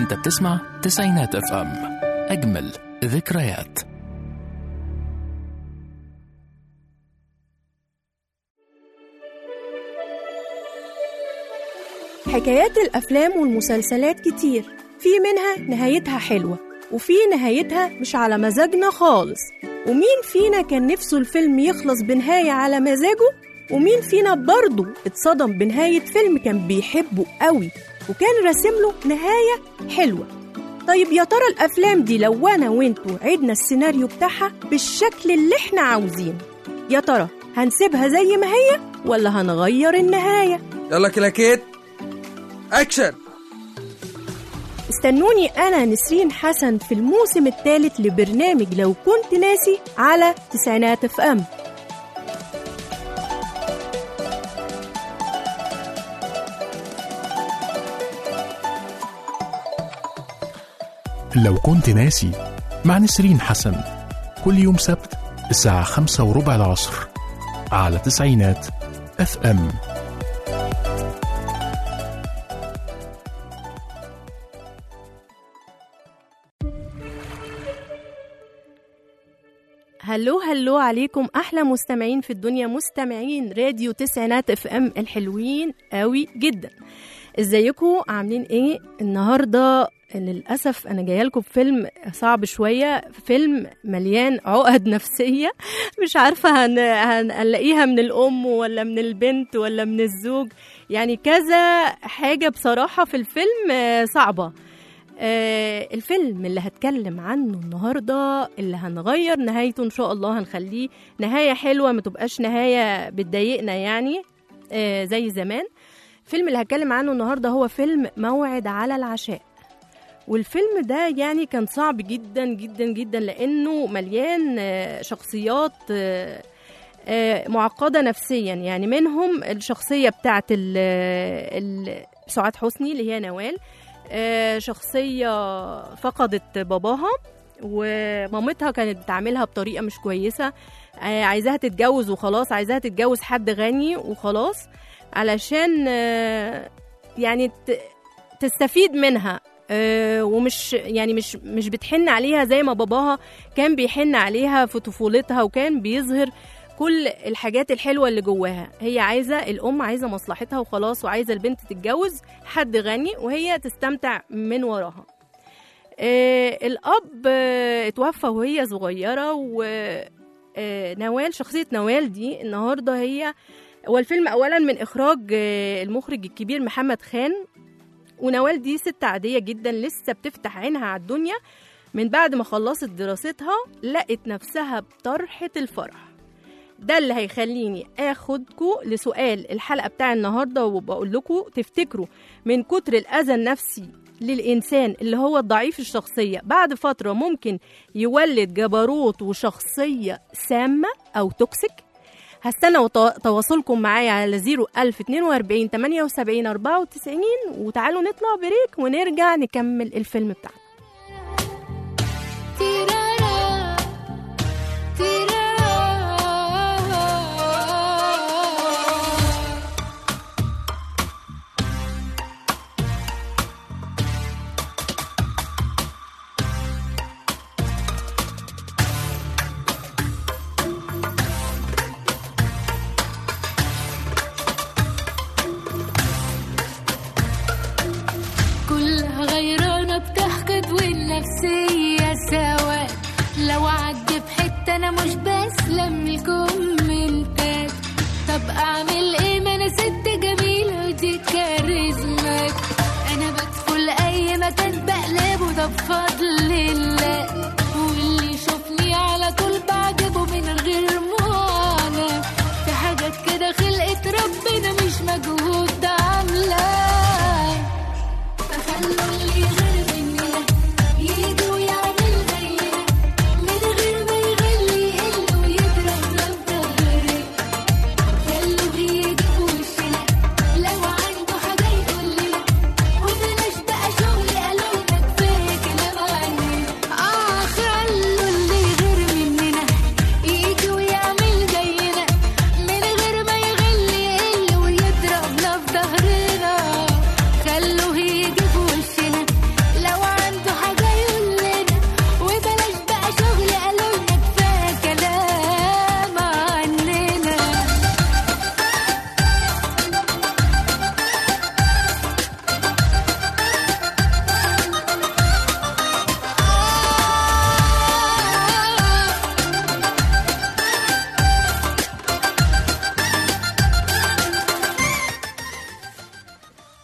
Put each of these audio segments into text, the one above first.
انت بتسمع تسعينات اف ام اجمل ذكريات حكايات الأفلام والمسلسلات كتير في منها نهايتها حلوة وفي نهايتها مش على مزاجنا خالص ومين فينا كان نفسه الفيلم يخلص بنهاية على مزاجه ومين فينا برضه اتصدم بنهاية فيلم كان بيحبه قوي وكان راسم له نهاية حلوة طيب يا ترى الأفلام دي لو أنا وانتوا عدنا السيناريو بتاعها بالشكل اللي احنا عاوزينه يا ترى هنسيبها زي ما هي ولا هنغير النهاية يلا كلاكيت اكشن استنوني أنا نسرين حسن في الموسم الثالث لبرنامج لو كنت ناسي على تسعينات اف ام لو كنت ناسي مع نسرين حسن كل يوم سبت الساعة خمسة وربع العصر على تسعينات اف ام هلو هلو عليكم احلى مستمعين في الدنيا مستمعين راديو تسعينات اف ام الحلوين قوي جدا ازيكم عاملين ايه النهارده للاسف انا جايه لكم بفيلم صعب شويه فيلم مليان عقد نفسيه مش عارفه هن... هنلاقيها من الام ولا من البنت ولا من الزوج يعني كذا حاجه بصراحه في الفيلم آه، صعبه آه الفيلم اللي هتكلم عنه النهارده اللي هنغير نهايته ان شاء الله هنخليه نهايه حلوه ما تبقاش نهايه بتضايقنا يعني آه زي زمان الفيلم اللي هتكلم عنه النهارده هو فيلم موعد على العشاء والفيلم ده يعني كان صعب جدا جدا جدا لانه مليان آه، شخصيات آه، آه، معقده نفسيا يعني منهم الشخصيه بتاعت ال- ال- سعاد حسني اللي هي نوال آه، شخصيه فقدت باباها ومامتها كانت بتعاملها بطريقه مش كويسه آه، عايزاها تتجوز وخلاص عايزاها تتجوز حد غني وخلاص علشان آه، يعني ت- تستفيد منها آه، ومش يعني مش مش بتحن عليها زي ما باباها كان بيحن عليها في طفولتها وكان بيظهر كل الحاجات الحلوه اللي جواها هي عايزه الام عايزه مصلحتها وخلاص وعايزه البنت تتجوز حد غني وهي تستمتع من وراها آه الاب آه اتوفى وهي صغيره و آه نوال شخصيه نوال دي النهارده هي هو الفيلم اولا من اخراج آه المخرج الكبير محمد خان ونوال دي ست عاديه جدا لسه بتفتح عينها على الدنيا من بعد ما خلصت دراستها لقت نفسها بطرحه الفرح ده اللي هيخليني اخدكم لسؤال الحلقه بتاع النهارده وبقول لكم تفتكروا من كتر الاذى النفسي للانسان اللي هو الضعيف الشخصيه بعد فتره ممكن يولد جبروت وشخصيه سامه او توكسيك هستنى وط- تواصلكم معايا على 01042 78 94 وتعالوا نطلع بريك ونرجع نكمل الفيلم بتاعنا تيرارا تيرارا كلها غيرانة بتحقد والنفسية سوا لو عدي بحتة أنا مش بسلم الكومنتات طب أعمل إيه ما أنا ست جميلة ودي كاريزمات أنا بدخل أي مكان بقلبه ده بفضل الله واللي يشوفني على طول بعجبه من غير معاناة في حاجات كده خلقت ربنا مش مجهود عاملاه فخلوا اللي غير مننا يجي ويعمل زينا من غير ما يغلي يقل ويضرب ضرب ظهري خلوا يجي في وشنا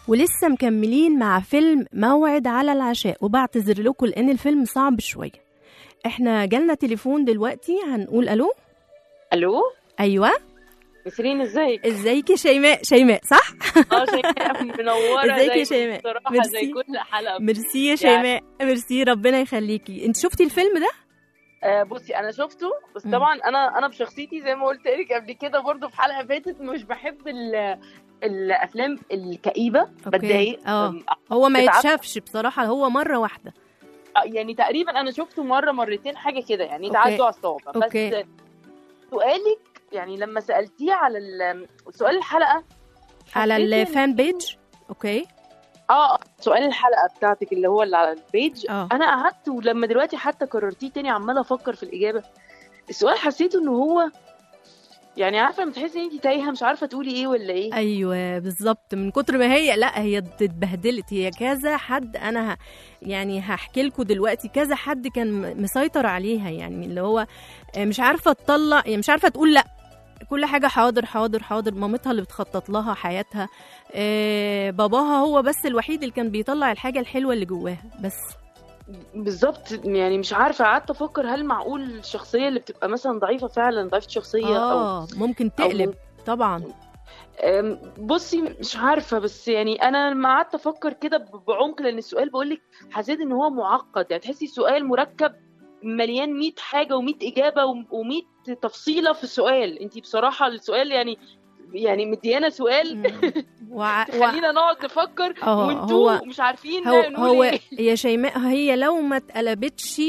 ولسه مكملين مع فيلم موعد على العشاء وبعتذر لكم لان الفيلم صعب شويه احنا جالنا تليفون دلوقتي هنقول الو الو ايوه نسرين ازيك ازيك يا شيماء شيماء صح اه شيماء منوره ازيك يا زي- شيماء؟ بصراحه ميرسي. زي كل حلقه ميرسي يا شيماء ميرسي ربنا يخليكي انت شفتي الفيلم ده آه بصي انا شفته بس مم. طبعا انا انا بشخصيتي زي ما قلت لك قبل كده برضو في حلقه فاتت مش بحب ال الافلام الكئيبه أوكي. بتضايق آه. أم، هو ما بتعب. يتشافش بصراحه هو مره واحده آه، يعني تقريبا انا شفته مره مرتين حاجه كده يعني أوكي. تعدوا على الصوابع أوكي. بس سؤالك يعني لما سالتيه على ال- سؤال الحلقه على حسيت إن- الفان بيج اوكي اه آه، سؤال الحلقه بتاعتك اللي هو اللي على البيج اه انا قعدت ولما دلوقتي حتى كررتيه تاني عماله افكر في الاجابه السؤال حسيت انه هو يعني عارفه لما تحسي ان انت تايهه مش عارفه تقولي ايه ولا ايه ايوه بالظبط من كتر ما هي لا هي اتبهدلت هي كذا حد انا ه... يعني هحكي لكم دلوقتي كذا حد كان م- مسيطر عليها يعني اللي هو آه، مش عارفه تطلع يعني مش عارفه تقول لا كل حاجة حاضر حاضر حاضر مامتها اللي بتخطط لها حياتها آه باباها هو بس الوحيد اللي كان بيطلع الحاجة الحلوة اللي جواها بس بالظبط يعني مش عارفه قعدت افكر هل معقول الشخصيه اللي بتبقى مثلا ضعيفه فعلا ضعيفه شخصيه او اه ممكن تقلب طبعا أم، بصي مش عارفه بس يعني انا لما قعدت افكر كده ب- بعمق لان السؤال بقول لك حسيت ان هو معقد يعني تحسي سؤال مركب مليان 100 حاجه و100 اجابه و100 تفصيله في السؤال انت بصراحه السؤال يعني يعني مديانا سؤال مم. وع... وع... خلينا نقعد نفكر اه وانتوا هو مش عارفين هو نقول هو ايه يا شيماء هي لو ما اتقلبتش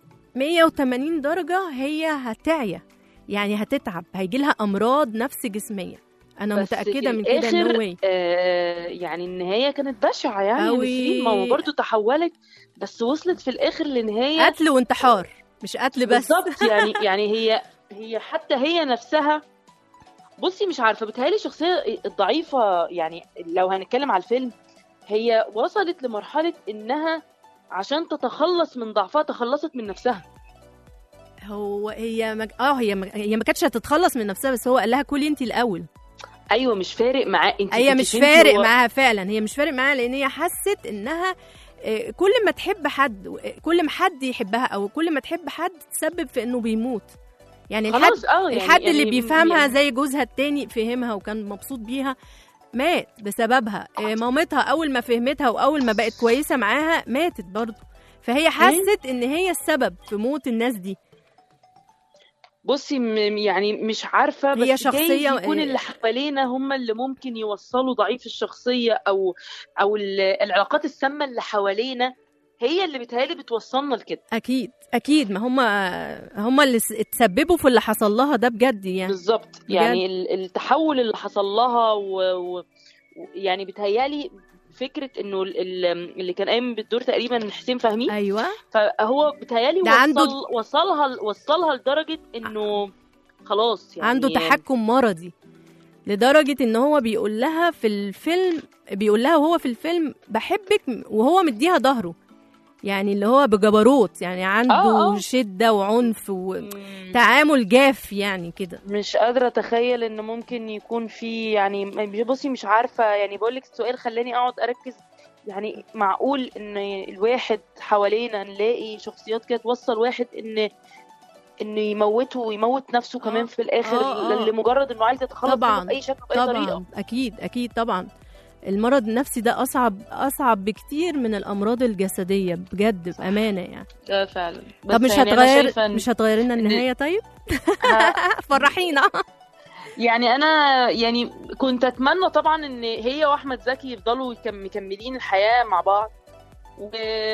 180 درجة هي هتعيا يعني هتتعب هيجي لها أمراض نفس جسمية أنا بس متأكدة في من كده الآخر، إن هو آه يعني النهايه كانت بشعه يعني أوي. نسرين ما هو برضه تحولت بس وصلت في الاخر لنهايه قتل وانتحار مش قتل بس بالظبط يعني يعني هي هي حتى هي نفسها بصي مش عارفه بتهيألي الشخصيه الضعيفه يعني لو هنتكلم على الفيلم هي وصلت لمرحله انها عشان تتخلص من ضعفها تخلصت من نفسها هو هي مج... اه هي مج... هي ما كانتش هتتخلص من نفسها بس هو قال لها كلي انت الأول ايوه مش فارق معاه انت هي كنت مش فهمتي فارق هو- معاها فعلا هي مش فارق معاها لان هي حست انها آه، كل ما تحب حد آه، كل ما حد يحبها او كل ما تحب حد تسبب في انه بيموت يعني الحد خلاص اه يعني الحد اللي يعني- بيفهمها يعني زي جوزها التاني فهمها وكان مبسوط بيها مات بسببها آه، مامتها اول ما فهمتها واول ما بقت كويسه معاها ماتت برضه فهي حست ان هي السبب في موت الناس دي بصي م- يعني مش عارفه بس هي شخصية- جايز يكون اللي حوالينا هم اللي ممكن يوصلوا ضعيف الشخصيه او او ال- العلاقات السامه اللي حوالينا هي اللي بتهيألي بتوصلنا لكده اكيد اكيد ما هم هم اللي س- اتسببوا في اللي حصل لها ده بجد يعني بالظبط يعني ال- التحول اللي حصل لها و... و... يعني بتهيالي فكره انه ال- ال- اللي كان قايم بالدور تقريبا حسين فهمي ايوه فهو بتهيالي ده وصل عنده- وصلها وصلها لدرجه انه خلاص يعني عنده تحكم مرضي لدرجة ان هو بيقول لها في الفيلم بيقول لها وهو في الفيلم بحبك وهو مديها ظهره يعني اللي هو بجبروت يعني عنده آه، آه. شدة وعنف مم. وتعامل جاف يعني كده مش قادرة أتخيل إن ممكن يكون في يعني بصي مش عارفة يعني بقولك السؤال خلاني أقعد أركز يعني معقول إن الواحد حوالينا نلاقي شخصيات كده توصل واحد إن إنه يموته ويموت نفسه كمان في الآخر آه، آه. لمجرد إنه عايز يتخلص طبعاً، منه بأي شكل بأي طريقة طبعا اكيد اكيد طبعا المرض النفسي ده اصعب اصعب بكتير من الامراض الجسديه بجد بامانه يعني ده فعلا طب مش يعني أنا هتغير شايفة إن- مش هتغير لنا النهايه طيب ه- فرحينا يعني انا يعني كنت اتمنى طبعا ان هي واحمد زكي يفضلوا يكم- مكملين الحياه مع بعض و...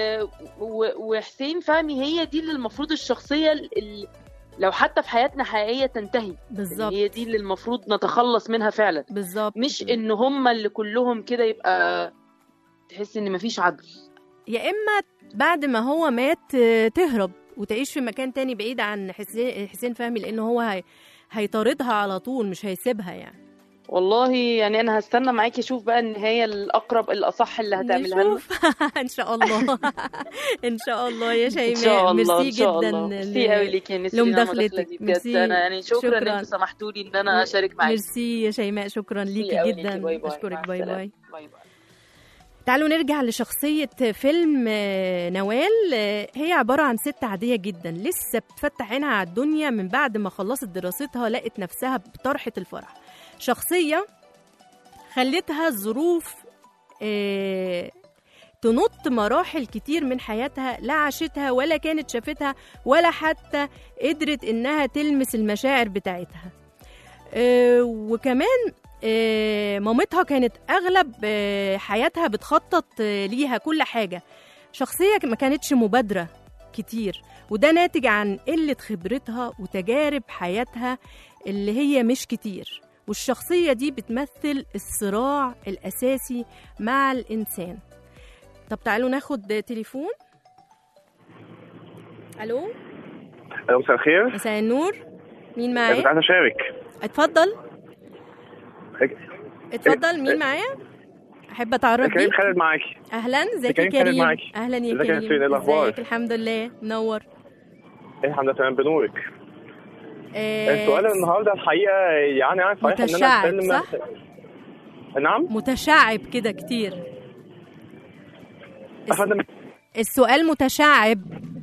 و... وحسين فهمي هي دي اللي المفروض الشخصيه اللي لو حتى في حياتنا حقيقيه تنتهي بالظبط هي دي اللي المفروض نتخلص منها فعلا بالظبط مش ان هم اللي كلهم كده يبقى تحس ان مفيش عدل يا اما بعد ما هو مات آه، تهرب وتعيش في مكان تاني بعيد عن حسين حسين فهمي لانه هو هي هيطاردها على طول مش هيسيبها يعني والله يعني انا هستنى معاكي اشوف بقى النهايه الاقرب الاصح اللي هتعملها لنا نشوف ان شاء الله ان شاء الله يا ان شيماء شاء الله ميرسي ان شاء جدا الله ل- ميرسي قوي ليكي يا نسرين على لمداخلتك. المداخلة دي بجد ميرسي. انا يعني شكرا, شكراً. ان انتوا سمحتوا لي ان انا اشارك معاكي ميرسي يا شيماء شكرا ميرسي ليكي قوي جدا باي باي اشكرك مع باي السلامة. باي باي باي تعالوا نرجع لشخصية فيلم آه، نوال آه، هي عبارة عن ست عادية جدا لسه بتفتح عينها على الدنيا من بعد ما خلصت دراستها لقت نفسها بطرحة الفرح شخصية خلتها الظروف آه، تنط مراحل كتير من حياتها لا عاشتها ولا كانت شافتها ولا حتى قدرت انها تلمس المشاعر بتاعتها آه، وكمان آه، مامتها كانت اغلب آه، حياتها بتخطط آه، ليها كل حاجه شخصيه ما كانتش مبادره كتير وده ناتج عن قله خبرتها وتجارب حياتها اللي هي مش كتير والشخصيه دي بتمثل الصراع الاساسي مع الانسان طب تعالوا ناخد تليفون الو ألو، مساء الخير مساء النور مين كنت معايا عايز اشارك اتفضل اتفضل مين معايا احب اتعرف كريم بيك خالد معاكي اهلا ازيك يا كريم خالد كريم معاكي. اهلا يا ازيك يا كريم نسرين، ايه الأخبار؟ ازيك الحمد لله منور إيه، الحمد لله تمام بنورك آه، السؤال النهارده الحقيقه يعني عارف صحيح ان انا متشعب، اتكلم صح؟ نعم متشعب كده كتير الس- افندم السؤال متشعب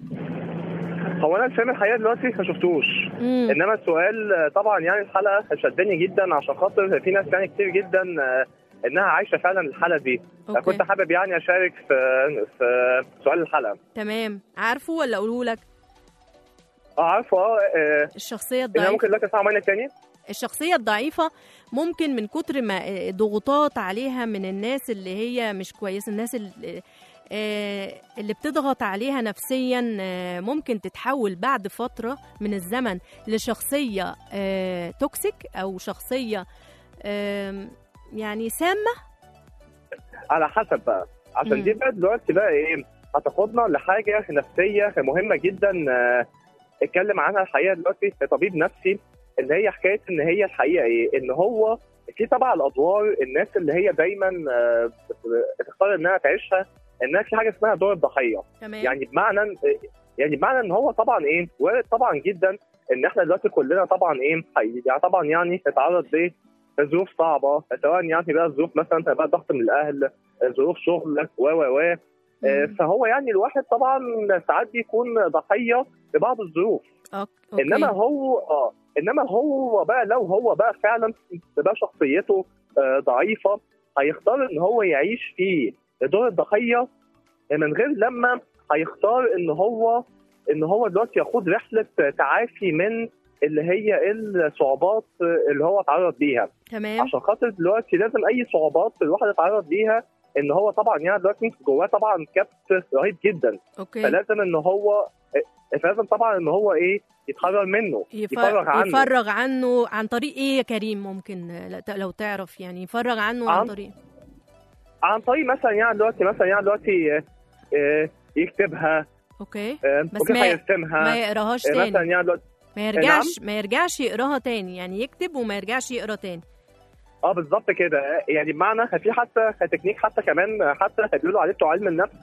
هو انا الفيلم الحقيقه دلوقتي ما شفتوش مم. انما السؤال طبعا يعني الحلقه شدني جدا عشان خاطر في ناس يعني كتير جدا آه، انها عايشه فعلا الحاله دي أوكي. كنت حابب يعني اشارك في في سؤال الحلقه تمام عارفه ولا اقوله لك اه عارفه اه آه، الشخصيه ان انا الضعيفه ممكن دلوقتي اسمع منك تاني الشخصية الضعيفة ممكن من كتر ما آه، ضغوطات عليها من الناس اللي هي مش كويسة الناس اللي, آه، اللي بتضغط عليها نفسيا آه، ممكن تتحول بعد فترة من الزمن لشخصية آه، توكسيك أو شخصية آم، يعني سامة على حسب بقى عشان مم. دي بقى دلوقتي بقى ايه هتاخدنا لحاجه نفسيه مهمه جدا آه، اتكلم عنها الحقيقه دلوقتي طبيب نفسي اللي هي حكايه ان هي الحقيقه ايه ان هو في طبعا الادوار الناس اللي هي دايما آه، بت- بتختار انها تعيشها انها في حاجه اسمها دور الضحيه تمام يعني بمعنى يعني بمعنى ان هو طبعا ايه وارد طبعا جدا ان احنا دلوقتي كلنا طبعا ايه حقيقي يعني طبعا يعني نتعرض لظروف صعبه سواء يعني بقى ظروف مثلا بقى ضغط من الاهل ظروف شغل و و و آه، مم. فهو يعني الواحد طبعا ساعات بيكون ضحيه لبعض الظروف أوك- أوكي. انما هو اه انما هو بقى لو هو بقى فعلا بقى شخصيته آه، ضعيفه هيختار ان هو يعيش في دور الضحيه من غير لما هيختار ان هو ان هو دلوقتي ياخد رحله تعافي من اللي هي الصعوبات اللي هو اتعرض ليها تمام عشان خاطر دلوقتي لازم اي صعوبات الواحد يتعرض ليها ان هو طبعا يعني دلوقتي جواه طبعا كبت رهيب جدا أوكي فلازم ان هو فلازم طبعا ان هو ايه يتحرر منه يفرغ يفرغ عنه يفرغ عنه عن طريق ايه يا كريم ممكن آه، لا- لو تعرف يعني يفرغ عنه عن عن- طريق عن طريق مثلا يعني دلوقتي مثلا يعني دلوقتي آه، آه، يكتبها اوكي آه، بس ممكن ما- هيرسمها ما يقراهاش آه، مثلا تاني يعني دلوقتي ما يرجعش ما يرجعش يقراها تاني يعني يكتب وما يرجعش يقرا تاني اه بالظبط كده يعني بمعنى في حتى تكنيك حتى كمان حتى بيقولوا عليه بتوع علم النفس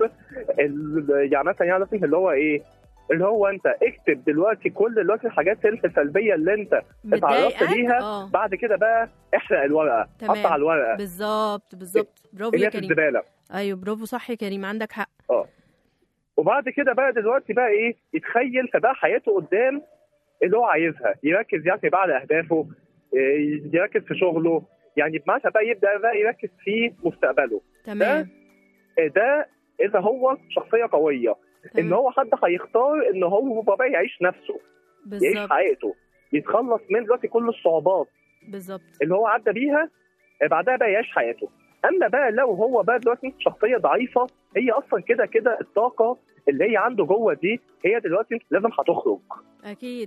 ال- يعني مثلا يعني مثلا اللي هو ايه اللي هو انت اكتب دلوقتي كل دلوقتي الحاجات السلبيه اللي انت اتعرضت مضايقك ليها اه بعد كده بقى احرق الورقه تمام. قطع الورقه بالظبط بالظبط برافو اللي يا هي في كريم الزباله ايوه برافو صح يا كريم عندك حق وبعد كده بقى دلوقتي بقى ايه يتخيل في بقى حياته قدام اللي هو عايزها يركز يعني بقى على اهدافه إيه، يركز في شغله يعني بمعنى بقى يبدا بقى يركز في مستقبله تمام إيه ده اذا هو شخصيه قويه ان تمام. هو حد هيختار ان هو بقى يعيش نفسه يعيش بالظبط حياته يتخلص من دلوقتي كل الصعوبات بالظبط اللي هو عدى بيها إيه، بعدها بقى يعيش حياته اما بقى لو هو بقى دلوقتي شخصيه ضعيفه هي اصلا كده كده الطاقه اللي هي عنده جوه دي هي دلوقتي لازم هتخرج اكيد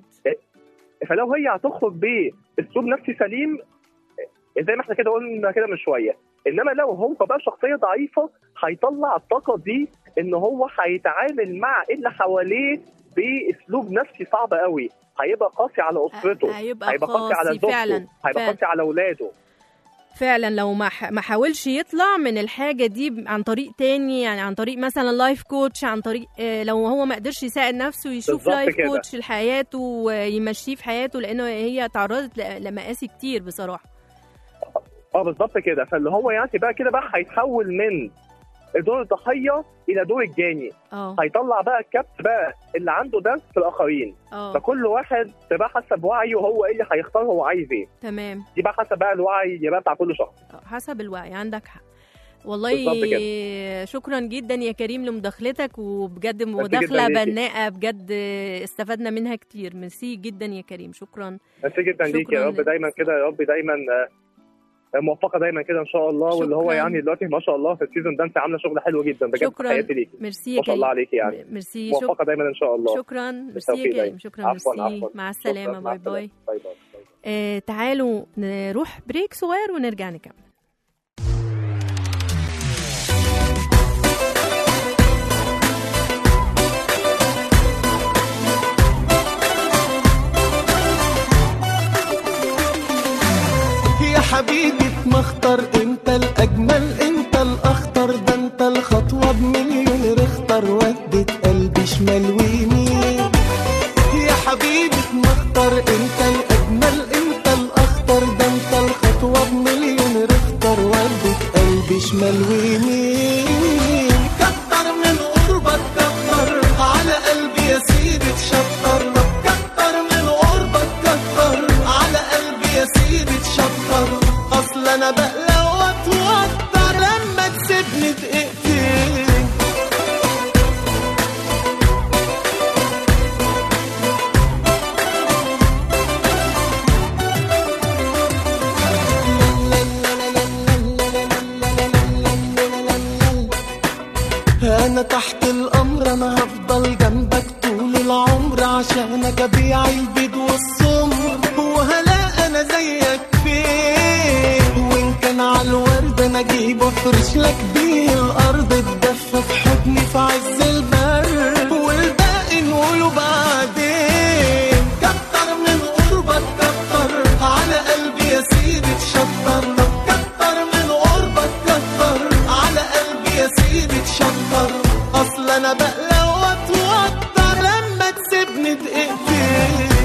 فلو هي هتخرج باسلوب نفسي سليم زي ما احنا كده قلنا كده من شويه انما لو هو بقى شخصيه ضعيفه هيطلع الطاقه دي ان هو هيتعامل مع اللي حواليه باسلوب نفسي صعب قوي هيبقى قاسي على اسرته هيبقى هيبقى قاسي على قاسي زوجته فعلا هيبقى فعلا, قاسي على اولاده فعلا لو ما ح- ما حاولش يطلع من الحاجه دي عن طريق تاني يعني عن طريق مثلا لايف كوتش عن طريق آه، لو هو ما قدرش يساعد نفسه يشوف بالظبط لايف كده. كوتش لحياته ويمشيه في حياته لانه هي تعرضت ل- لمقاسي كتير بصراحه اه بالظبط كده فاللي هو يعني بقى كده بقى هيتحول من دور الضحيه الى دور الجاني اه هيطلع بقى الكبت بقى اللي عنده ده في الاخرين اه فكل واحد بقى حسب وعيه هو ايه اللي هيختار هو عايز ايه تمام دي بقى حسب بقى الوعي يبقى بتاع كل شخص آه، حسب الوعي عندك حق والله بالظبط شكرا جدا يا كريم لمداخلتك وبجد جداً مداخله ليكي. بناءه بجد استفدنا منها كتير ميرسي جدا يا كريم شكرا ميرسي جدا ليك شكراً يا رب لك. دايما كده يا رب دايما آه، موفقه دايما كده ان شاء الله واللي هو شكراً. يعني دلوقتي ما شاء الله في السيزون ده انت عامله شغل حلو جدا بجد شكراً. تحياتي ليكي ميرسي يا ما شاء الله كريم عليكي يعني ميرسي شك... موفقه دايما ان شاء الله شكرا ميرسي يا بالتوفيق كريم دايما. شكرا عفوا ميرسي عفوا مع شكراً، السلامه مع باي باي السلامة. باي باي باي. آه تعالوا نروح بريك صغير ونرجع نكمل يا حبيبي اتمختر انت الاجمل انت الاخطر ده انت الخطوه بمليون رختر ودت قلبي شمال ويمين يا حبيبي اتمختر انت الاجمل انت الاخطر ده انت الخطوه بمليون رختر ودت قلبي شمال ويمين كتر من قربك كتر على قلبي يا سيدي تشطر كتر من قربك كتر على قلبي يا سيدي تشطر اصل انا بقلق واتوتر لما تسيبني دقيقتين انا تحت الامر انا هفضل جنبك طول العمر عشانك ابيع البيض والسمر وهلا انا زيك فين وان كان على الورد انا اجيب وافرش لك بيه الارض تدفى في حضني في عز البرد والباقي نقوله بعدين كتر من قربك كتر على قلبي يا سيدي تشطر كتر من قربك كتر على قلبي يا سيدي تشطر اصل انا بقلق واتوتر لما تسيبني دقيقتين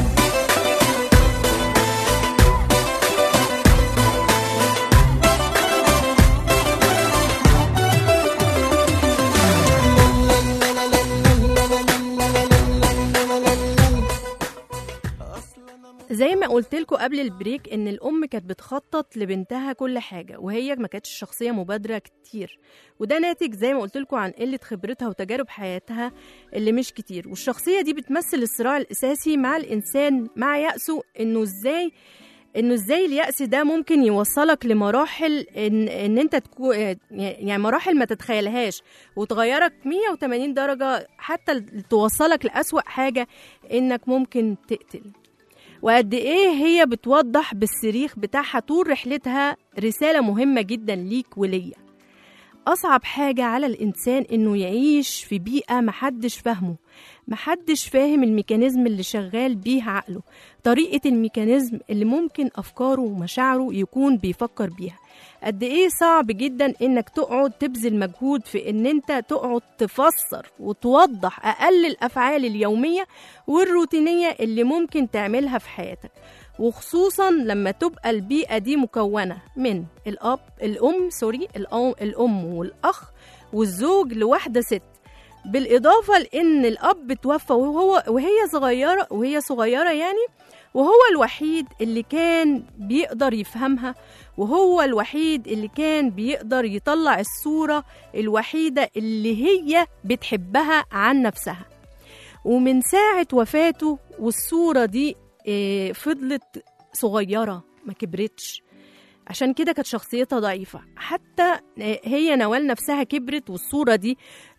زي ما قلت لكم قبل البريك ان الام كانت بتخطط لبنتها كل حاجه وهي ما كانتش شخصيه مبادره كتير وده ناتج زي ما قلت لكم عن قله خبرتها وتجارب حياتها اللي مش كتير والشخصيه دي بتمثل الصراع الاساسي مع الانسان مع يأسه انه ازاي انه ازاي اليأس ده ممكن يوصلك لمراحل ان ان انت تكون يعني مراحل ما تتخيلهاش وتغيرك 180 درجه حتى توصلك لأسوأ حاجه انك ممكن تقتل وقد ايه هي بتوضح بالصريخ بتاعها طول رحلتها رسالة مهمة جدا ليك وليا أصعب حاجة على الإنسان إنه يعيش في بيئة محدش فاهمه محدش فاهم الميكانيزم اللي شغال بيه عقله طريقة الميكانيزم اللي ممكن أفكاره ومشاعره يكون بيفكر بيها قد ايه صعب جدا انك تقعد تبذل مجهود في ان انت تقعد تفسر وتوضح اقل الافعال اليوميه والروتينيه اللي ممكن تعملها في حياتك وخصوصا لما تبقى البيئه دي مكونه من الاب الام سوري الام, الأم والاخ والزوج لواحده ست بالاضافه لان الاب توفى وهو وهي صغيره وهي صغيره يعني وهو الوحيد اللي كان بيقدر يفهمها وهو الوحيد اللي كان بيقدر يطلع الصورة الوحيدة اللي هي بتحبها عن نفسها ومن ساعة وفاته والصورة دي آه، فضلت صغيرة ما كبرتش عشان كده كانت شخصيتها ضعيفة حتى آه، هي نوال نفسها كبرت والصورة دي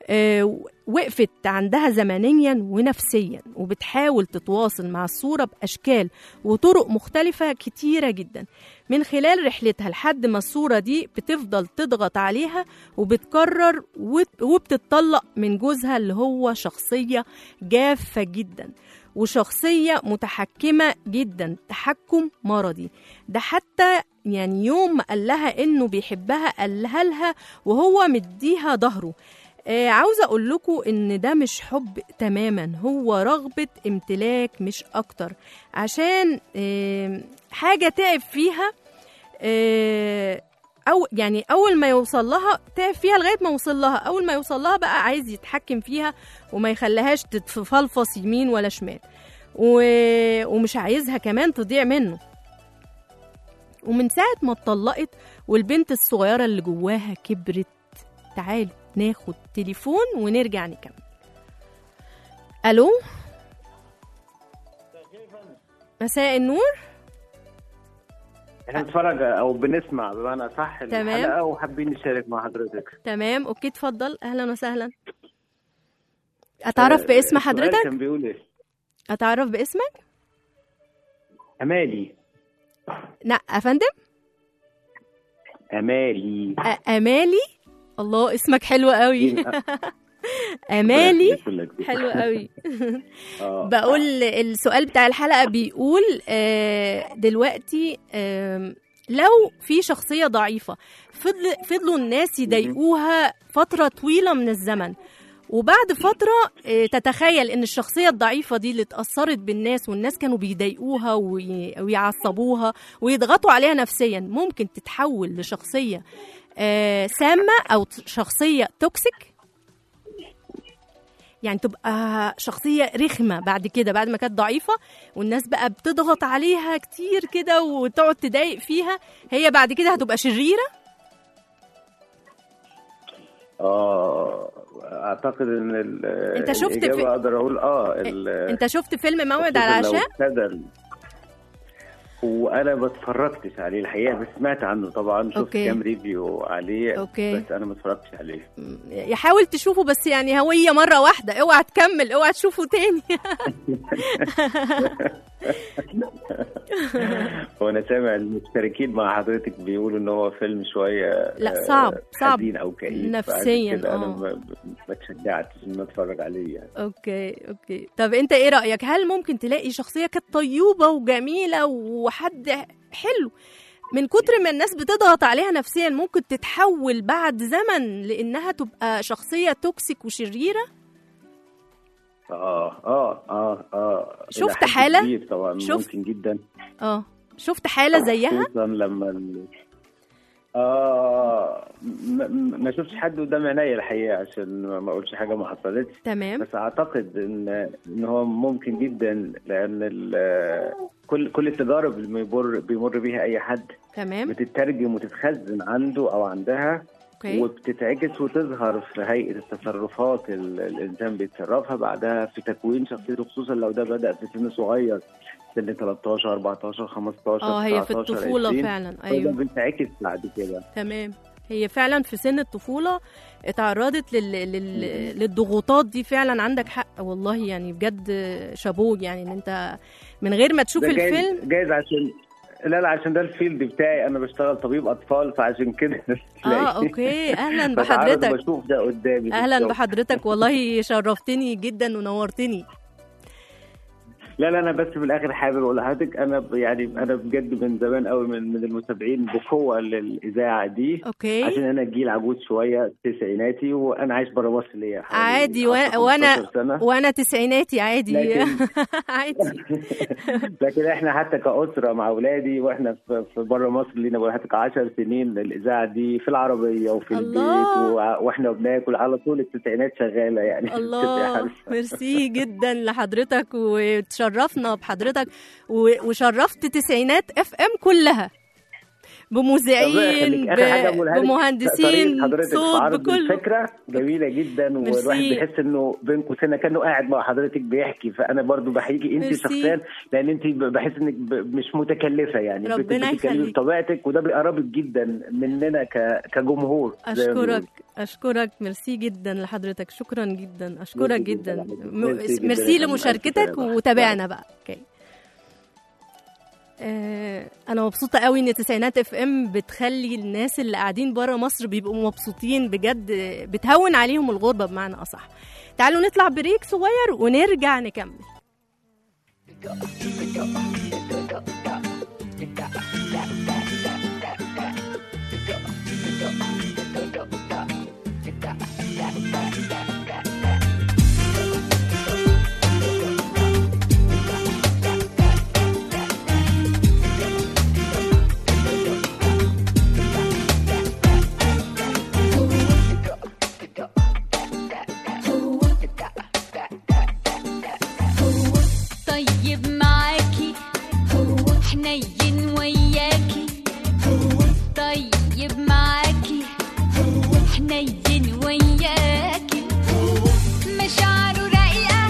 آه، وقفت عندها زمنيا ونفسيا وبتحاول تتواصل مع الصورة بأشكال وطرق مختلفة كتيرة جدا من خلال رحلتها لحد ما الصورة دي بتفضل تضغط عليها وبتكرر وت- وبتتطلق من جوزها اللي هو شخصية جافة جدا وشخصية متحكمة جدا تحكم مرضي ده حتى يعني يوم ما قال لها انه بيحبها قالها لها وهو مديها ظهره آه عاوزة أقول لكم إن ده مش حب تماما هو رغبة امتلاك مش أكتر عشان آه حاجة تعب فيها آه او يعني اول ما يوصل لها تعب فيها لغايه ما وصل لها اول ما يوصل لها بقى عايز يتحكم فيها وما يخليهاش تتفلفص يمين ولا شمال و... ومش عايزها كمان تضيع منه ومن ساعة ما اتطلقت والبنت الصغيرة اللي جواها كبرت تعالوا ناخد تليفون ونرجع نكمل ألو مساء النور احنا بنتفرج او بنسمع بمعنى صح تمام. الحلقه وحابين نشارك مع حضرتك تمام اوكي اتفضل اهلا وسهلا اتعرف باسم السؤال حضرتك كان بيقول ايه اتعرف باسمك امالي لا يا فندم امالي أ- امالي الله اسمك حلو قوي امالي حلو قوي اه بقول السؤال بتاع الحلقة بيقول آه، دلوقتي آم، لو في شخصية ضعيفة فضل فضلوا الناس يضايقوها فترة طويلة من الزمن وبعد فترة آه، تتخيل ان الشخصية الضعيفة دي اللي اتأثرت بالناس والناس كانوا بيضايقوها وي- ويعصبوها ويضغطوا عليها نفسيا ممكن تتحول لشخصية آه، سامة او ت- شخصية توكسيك يعني تبقى شخصية رخمة بعد كده بعد ما كانت ضعيفة والناس بقى بتضغط عليها كتير كده وتقعد تضايق فيها هي بعد كده هتبقى شريرة اه اعتقد ان ال- أنت شفت الإجابة في- اقدر اقول اه ال- انت شفت فيلم موعد على خصوصاً لو العشاء ابتدى ال- وانا ما اتفرجتش عليه الحقيقه بس سمعت عنه طبعا شفت أوكي. كام ريفيو عليه أوكي. بس انا ما اتفرجتش عليه يحاول تشوفه بس يعني هوية مرة واحدة اوعى تكمل اوعى تشوفه تاني وانا سامع المشتركين مع حضرتك بيقولوا ان هو فيلم شويه لا، آه، صعب، صعب. حزين او كئيب نفسياً، فعشان كده انا آه. ما ما اتشجعتش ان اتفرج عليه يعني اوكي اوكي طب انت ايه رأيك هل ممكن تلاقي شخصية كانت طيوبة وجميلة وحد حلو من كتر ما الناس بتضغط عليها نفسيا ممكن تتحول بعد زمن لانها تبقى شخصية توكسيك وشريرة اه اه اه اه شفت إلى حد حالة؟ كبير طبعا شفت؟ ممكن جدا اه شفت حالة زيها خصوصا لما ال... اه ما, ما شفتش حد قدام عينيا الحقيقه عشان ما ما اقولش حاجه ما حصلتش تمام بس اعتقد ان ان هو ممكن جدا لان ال- كل كل التجارب اللي بيمر بيمر بيها اي حد تمام بتترجم وتتخزن عنده او عندها اوكي وبتتعكس وتظهر في هيئه التصرفات اللي الانسان بيتصرفها بعدها في تكوين شخصيته خصوصا لو ده بدا في سن صغير سن 13 14 15 اه هي في 19 الطفولة 20. فعلا فده ايوه بينعكس بعد كده تمام هي فعلا في سن الطفولة اتعرضت لل... لل... للضغوطات دي فعلا عندك حق والله يعني بجد شابوه يعني ان انت من غير ما تشوف ده جايز- الفيلم جايز عشان لا لا عشان ده الفيلد بتاعي انا بشتغل طبيب اطفال فعشان كده اه اوكي اهلا بتعرض بحضرتك بشوف ده قدامي اهلا بالظبط. بحضرتك والله شرفتني جدا ونورتني لا لا انا بس في الاخر حابب اقول لحضرتك انا ب- يعني انا بجد من زمان قوي من من المتابعين بقوه للاذاعه دي اوكي عشان انا جيل عجوز شويه تسعيناتي وانا عايش بره مصر ليا حوالي عادي و... 10 وانا 15 سنة. وانا تسعيناتي عادي لكن- عادي لكن احنا حتى كاسره مع اولادي واحنا في, في بره مصر لينا بقول لحضرتك 10 سنين الاذاعه دي في العربيه وفي الله. البيت و- واحنا بناكل على طول التسعينات شغاله يعني تبقي الله عارفة. ميرسي جدا لحضرتك وتشرفنا بحضرتك و- وشرفت تسعينات اف ام كلها بمذيعين ربنا يخليك. آخر حاجة ب- أقولها لك، بمهندسين طريقة حضرتك في صوت عرض بكله الفكره جميله جدا والواحد ميرسي. بيحس انه بين قوسين كانه قاعد مع حضرتك بيحكي فانا برضو بحييكي انت ميرسي. شخصيا لان انت بحس انك ب- مش متكلفه يعني بت- ربنا بتتكلمي يخليك. بطبيعتك وده بيقربك جدا مننا ك- كجمهور زي ما بيقولوا. اشكرك اشكرك ميرسي جدا لحضرتك شكرا جدا اشكرك ميرسي جدا جداً لحضرتك. م- ميرسي جداً ميرسي يا فندم. لمشاركتك ألف سلامة. وتابعنا بقى اوكي آه، انا مبسوطه قوي ان تسعينات اف ام بتخلي الناس اللي قاعدين بره مصر بيبقوا مبسوطين بجد بتهون عليهم الغربه بمعنى اصح تعالوا نطلع بريك صغير ونرجع نكمل حنين وياكي مشاعره رقيقة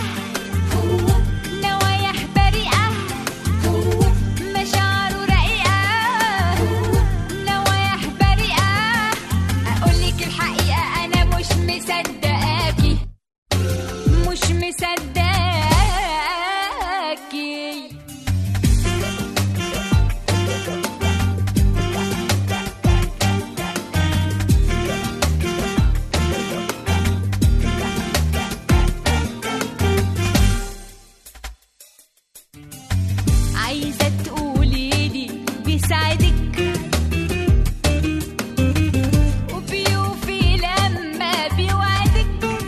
نوايح بريئة مشاعره رقيقة نوايح بريئة أقولك الحقيقة أنا مش مصدقاكي مش مصدقاكي عايزة تقوليلي بيساعدك وبيوفي لما بيوعدك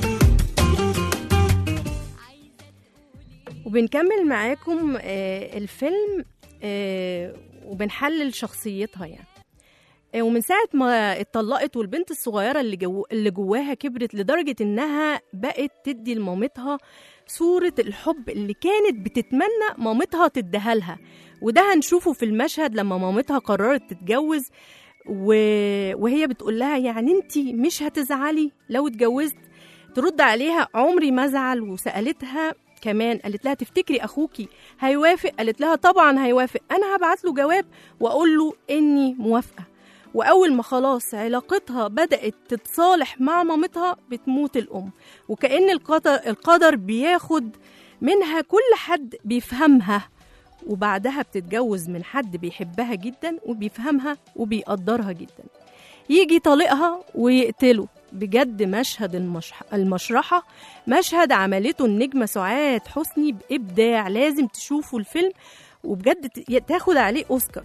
وبنكمل معاكم آه، الفيلم آه، وبنحلل شخصيتها يعني آه، ومن ساعة ما اتطلقت والبنت الصغيرة اللي, جو اللي جواها كبرت لدرجة إنها بقت تدي لمامتها صورة الحب اللي كانت بتتمنى مامتها تديها لها وده هنشوفه في المشهد لما مامتها قررت تتجوز و... وهي بتقول لها يعني انت مش هتزعلي لو اتجوزت ترد عليها عمري ما ازعل وسالتها كمان قالت لها تفتكري اخوكي هيوافق قالت لها طبعا هيوافق انا هبعت له جواب واقول له اني موافقه واول ما خلاص علاقتها بدات تتصالح مع مامتها بتموت الام وكأن القدر, القدر بياخد منها كل حد بيفهمها وبعدها بتتجوز من حد بيحبها جدا وبيفهمها وبيقدرها جدا يجي طليقها ويقتله بجد مشهد المشح... المشرحة مشهد عملته النجمة سعاد حسني بإبداع لازم تشوفوا الفيلم وبجد ت- تاخد عليه أوسكار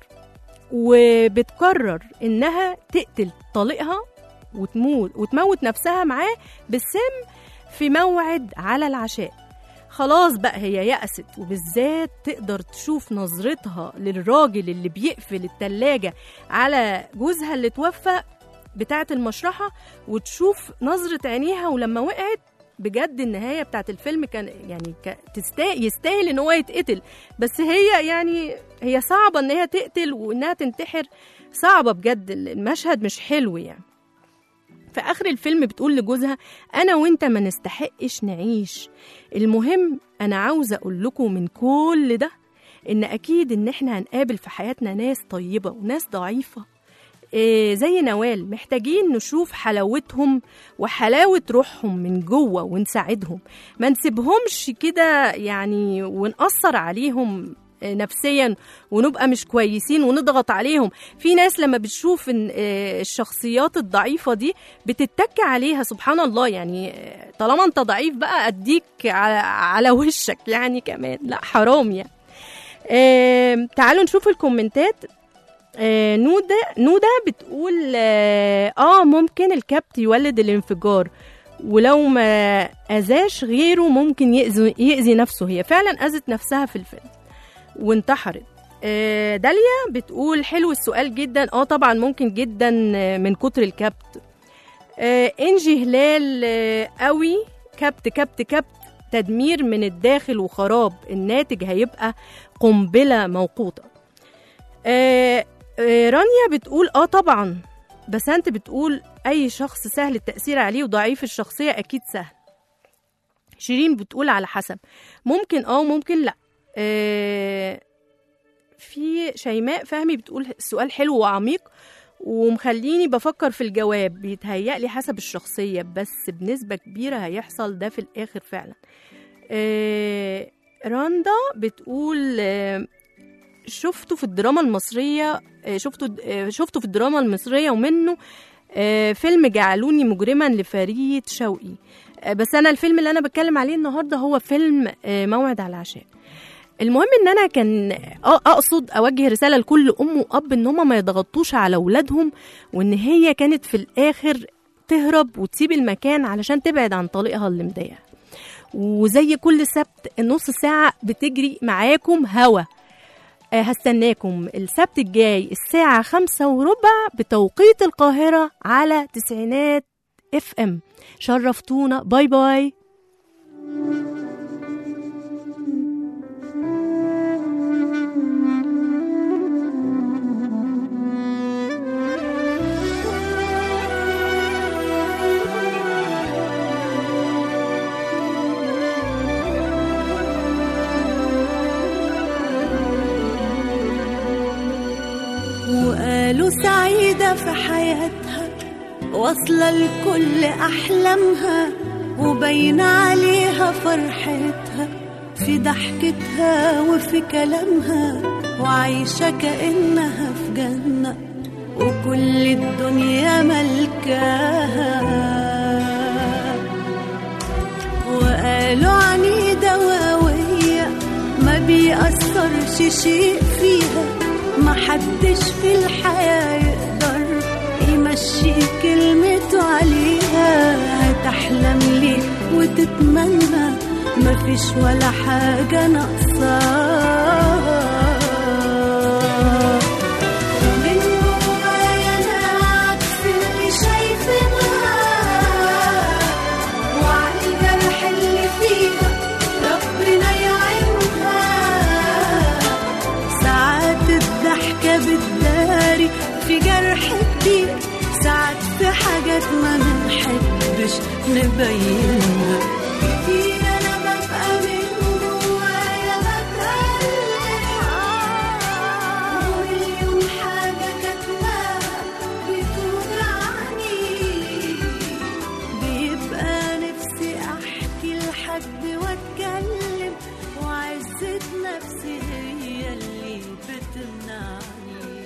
وبتقرر إنها تقتل طليقها وتموت وتموت نفسها معاه بالسم في موعد على العشاء خلاص بقى هي يأست وبالذات تقدر تشوف نظرتها للراجل اللي بيقفل التلاجة على جوزها اللي توفى بتاعة المشرحة وتشوف نظرة عينيها ولما وقعت بجد النهاية بتاعت الفيلم كان يعني ك- تستا... يستاهل ان هو يتقتل بس هي يعني هي صعبة ان هي تقتل وانها تنتحر صعبة بجد المشهد مش حلو يعني في آخر الفيلم بتقول لجوزها أنا وأنت ما نستحقش نعيش المهم أنا عاوزة أقول لكم من كل ده إن أكيد إن إحنا هنقابل في حياتنا ناس طيبة وناس ضعيفة إيه زي نوال محتاجين نشوف حلاوتهم وحلاوة روحهم من جوه ونساعدهم ما نسيبهمش كده يعني ونأثر عليهم آه، نفسيا ونبقى مش كويسين ونضغط عليهم في ناس لما بتشوف إن آه، الشخصيات الضعيفة دي بتتك عليها سبحان الله يعني آه، طالما انت ضعيف بقى اديك على, على وشك يعني كمان لا حرام يعني آه تعالوا نشوف الكومنتات آه نودة نودة بتقول آه, اه ممكن الكبت يولد الانفجار ولو ما اذاش غيره ممكن يأذي, يأذي نفسه هي فعلا اذت نفسها في الفيلم وانتحرت آه داليا بتقول حلو السؤال جدا اه طبعا ممكن جدا آه، من كتر الكبت آه انجي هلال آه قوي كبت كبت كبت تدمير من الداخل وخراب الناتج هيبقى قنبلة موقوتة آه آه رانيا بتقول اه طبعا بس انت بتقول اي شخص سهل التأثير عليه وضعيف الشخصية اكيد سهل شيرين بتقول على حسب ممكن اه ممكن لا آه في شيماء فهمي بتقول السؤال حلو وعميق ومخليني بفكر في الجواب بيتهيألي حسب الشخصية بس بنسبة كبيرة هيحصل ده في الآخر فعلا آه راندا بتقول آه شفته في الدراما المصرية آه شفته آه شفته في الدراما المصرية ومنه آه فيلم جعلوني مجرما لفريد شوقي آه بس أنا الفيلم اللي أنا بتكلم عليه النهاردة هو فيلم آه موعد على العشاء المهم ان انا كان آه اقصد اوجه رساله لكل ام واب ان هم ما يضغطوش على اولادهم وان هي كانت في الاخر تهرب وتسيب المكان علشان تبعد عن طليقها اللي مضايقها وزي كل سبت النص ساعه بتجري معاكم هوا آه، هستناكم السبت الجاي الساعة خمسة وربع بتوقيت القاهرة على تسعينات اف ام شرفتونا باي باي واصلة لكل أحلامها وبين عليها فرحتها في ضحكتها وفي كلامها وعايشة كأنها في جنة وكل الدنيا ملكاها وقالوا عنيدة وقوية ما بيأثرش شيء فيها ما حدش في الحياة يقدر يمشي كلمته عليها هتحلم ليه وتتمنى مفيش ولا حاجة ناقصاها ومن جوايا أنا عكس اللي شايفينها وعلى الجرح اللي فيها ربنا يعينها ساعات الضحكة بتداري في جرح كتير ساعات في حاجات ما بنحبش نبينها كتير أنا ببقى من جوايا بتألم ومليون حاجة كاتماها بتوجعني بيبقى نفسي احكي لحد واتكلم وعزة نفسي هي اللي بتمنعني